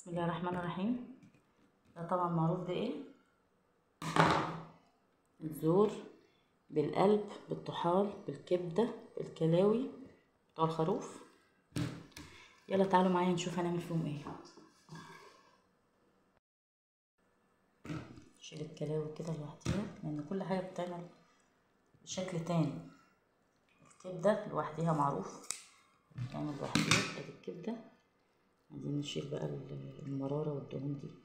بسم الله الرحمن الرحيم ده طبعا معروف بايه الزور بالقلب بالطحال بالكبدة بالكلاوي بتوع الخروف يلا تعالوا معايا نشوف هنعمل فيهم ايه نشيل الكلاوي كده لوحديها لان كل حاجة بتتعمل بشكل تاني الكبدة لوحديها معروف بتتعمل لوحديها ادي الكبدة عايزين نشيل بقى المرارة والدهون دي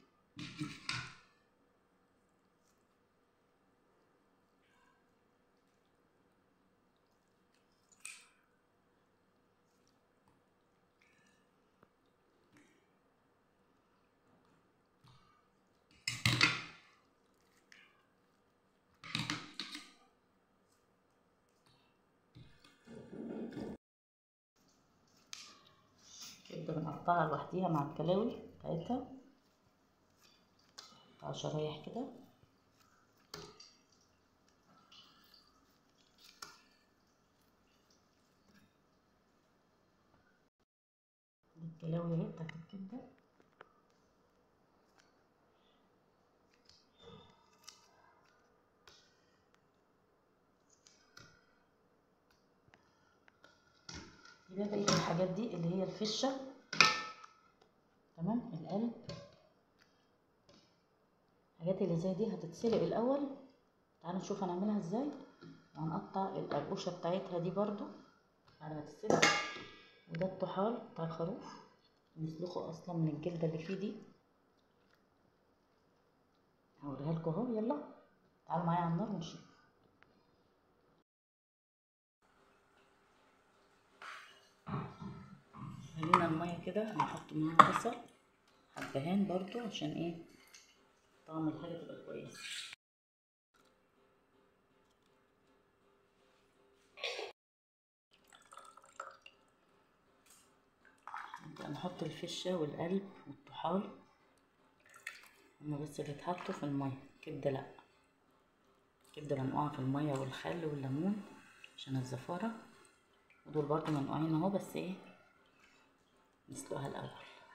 كبدة بنقطعها لوحديها مع الكلاوي بتاعتها نقطعها شرايح كده دي الكلاوي اهي بتاعت الكبدة دي بقى بقية الحاجات دي اللي هي الفشة تمام القلب الحاجات اللي زي دي هتتسلق الأول تعالوا نشوف هنعملها ازاي وهنقطع القرقوشة بتاعتها دي برضو بعد ما تتسلق وده الطحال بتاع الخروف نسلخه أصلا من الجلدة اللي فيه دي هوريها لكم اهو يلا تعالوا معايا على النار ونشوف خلينا المية كده هنحط معاها بصل حبهان برضو عشان ايه طعم الحاجة تبقى كويس نبدأ نحط الفشة والقلب والطحال هما بس اللي اتحطوا في المية كبدة لأ كبدة منقوعة في المية والخل والليمون عشان الزفارة ودول برضو منقوعين اهو بس ايه نسلقها الأول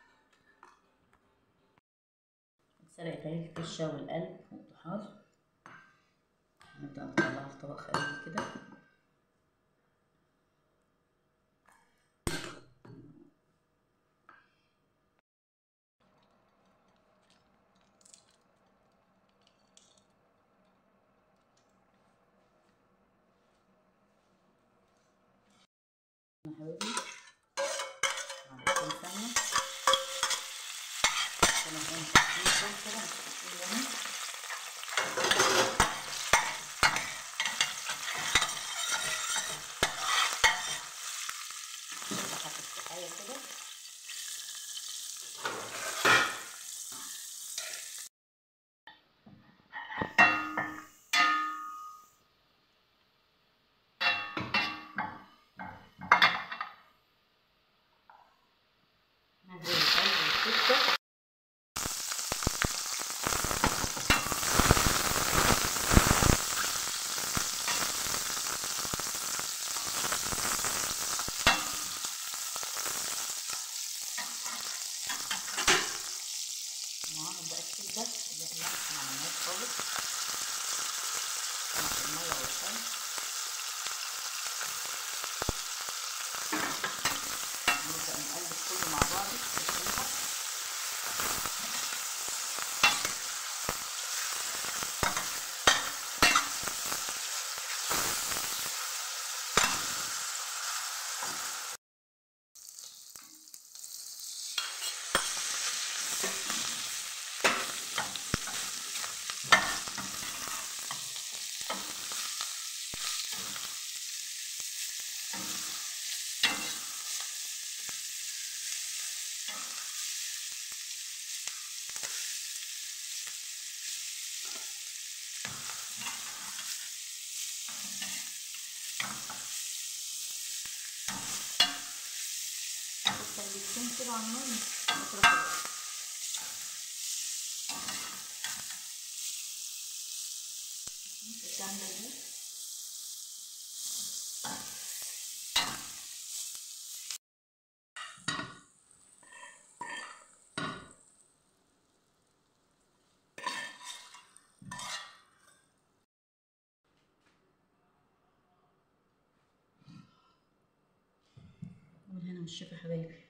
اتسلقت اهي الفشة والقلب والطحال نبدأ نطلعها في طبق خارجي كده يا حبايبي معلقتين سمنة عشان نكون حاطين فول كده مش حاطين ليمون حاطط السقاية كده نزل القلب والكبدة معاهم بقى الكبدة اللي احنا ما عملناهاش خالص كانت المية والخل نبدأ نقلب كله مع بعض بالشوكة التقليبتين كده على النار نتركه الكلام ده بالهنا والشفا حبايبي